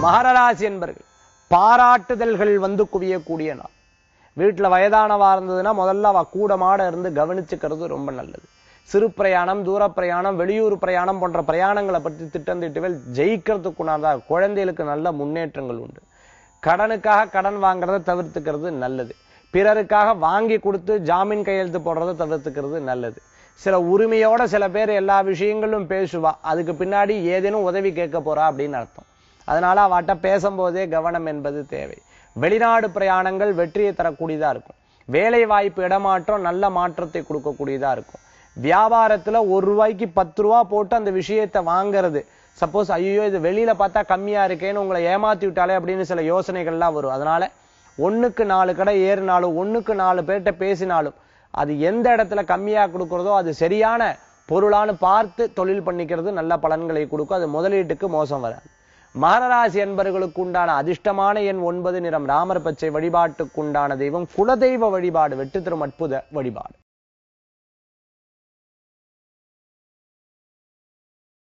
மகரராசி என்பர்கள் பாராட்டுதல்கள் வந்து குவியக்கூடிய நாள் வீட்டுல வயதானவா இருந்ததுன்னா முதல்ல அவ கூட மாட இருந்து கவனிச்சுக்கிறது ரொம்ப நல்லது சிறு பிரயாணம் தூர பிரயாணம் வெளியூர் பிரயாணம் போன்ற பிரயாணங்களை பற்றி திட்டந்திட்டுவேல் ஜெயிக்கிறதுக்குண்டான குழந்தைகளுக்கு நல்ல முன்னேற்றங்கள் உண்டு கடனுக்காக கடன் வாங்குறதை தவிர்த்துக்கிறது நல்லது பிறருக்காக வாங்கி கொடுத்து ஜாமீன் கையெழுத்து போடுறதை தவிர்த்துக்கிறது நல்லது சில உரிமையோட சில பேர் எல்லா விஷயங்களும் பேசுவா அதுக்கு பின்னாடி ஏதேனும் உதவி கேட்க போறா அப்படின்னு அர்த்தம் அதனால அவட்ட பேசும்போதே கவனம் என்பது தேவை வெளிநாடு பிரயாணங்கள் வெற்றியை தரக்கூடியதா இருக்கும் வேலை வாய்ப்பு இடமாற்றம் நல்ல மாற்றத்தை கொடுக்கக்கூடியதா இருக்கும் வியாபாரத்துல ஒரு ரூபாய்க்கு பத்து ரூபா போட்டு அந்த விஷயத்தை வாங்குறது சப்போஸ் ஐயோ இது வெளியில பார்த்தா கம்மியா இருக்கேன்னு உங்களை ஏமாத்தி விட்டாலே அப்படின்னு சில யோசனைகள்லாம் வரும் அதனால ஒண்ணுக்கு நாலு கடை ஏறினாலும் ஒண்ணுக்கு நாலு பேர்கிட்ட பேசினாலும் அது எந்த இடத்துல கம்மியா கொடுக்கறதோ அது சரியான பொருளான்னு பார்த்து தொழில் பண்ணிக்கிறது நல்ல பலன்களை கொடுக்கும் அது முதலீட்டுக்கு மோசம் வராது மகராசி என்பவர்களுக்கு உண்டான அதிர்ஷ்டமான எண் ஒன்பது நிறம் ராமர் பச்சை வழிபாட்டுக்குண்டான தெய்வம் குலதெய்வ வழிபாடு வெற்றி தரும் அற்புத வழிபாடு